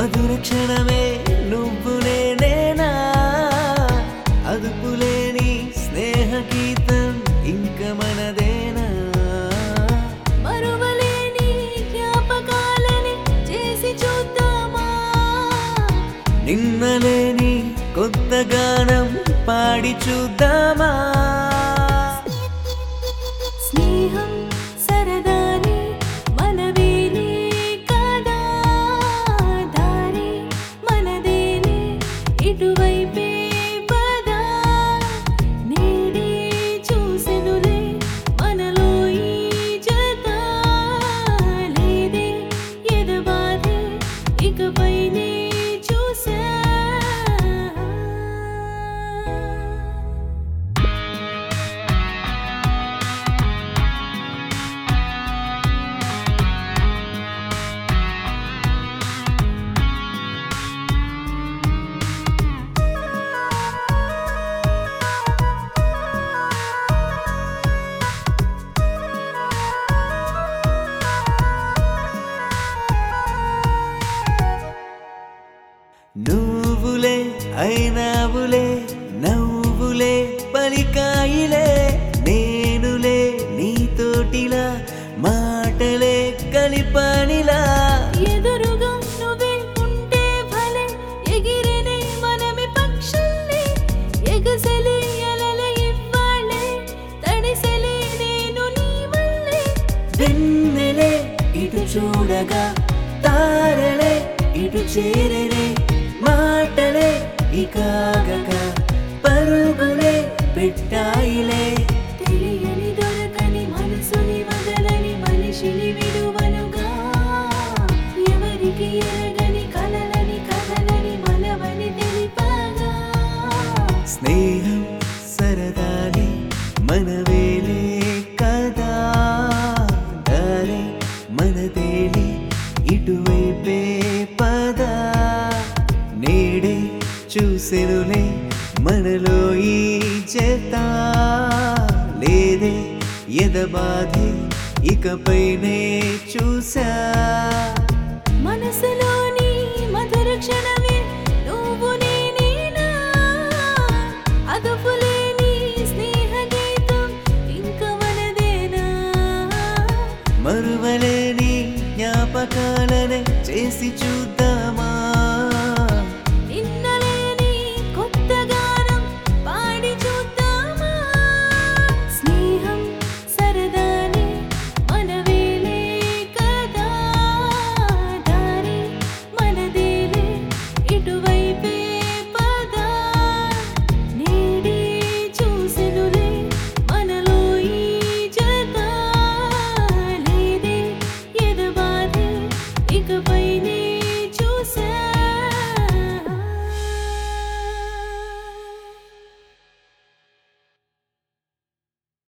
మధుర క్షణమే నువ్వు నేనేనా అదుపులేని స్నేహ గీతం ఇంక మనదేనా మరువలేని జ్ఞాపకాలని చేసి చూద్దామా నిన్నలేని కొత్త గానం పాడి చూద్దామా స్నేహం సరదాని మనవేలే కదా దారి మనదేలే ఇటువైపే పదా నేడే చూసెనులే మనలో ఈ జత లేదే ఎదబాధే ఇకపైనే చూసా నువ్వులే అయినావులే నవ్వులే పలికాయిలే నేనులే నీతోటిలా మాటలే కలిపానిలా ఎదురుగా నువ్వే ఉంటే భలే ఎగిరినే మనమి పక్షుల్ని ఎగసలే ఎలలే ఇవ్వాలే తడిసెలే నేను నీ వల్లే వెన్నెలే ఇటు చూడగా తారలే ఇటు చేరనే మాటలే ఇకాగక పరుగులే పెట్టాయిలే తెలియని దొరకని మనసుని వదలని మనిషిని విడువనుగా ఎవరికి ఎరగని కలలని కదలని మనవని తెలిపగా స్నేహం సరదాలే మనవేలే కదా దారి మనదేలే ఇటువైపే పద నేడే చూసెనులే మనలో ఈ చేత లేదే ఎదబాధే ఇకపైనే చూసా మనసులోని మధుర క్షణమే నువ్వు నేనేనా అదుపులేని స్నేహ గీతం ఇంక మనదేనా మరువలేని జ్ఞాపకాలనే చేసి చూద్దాం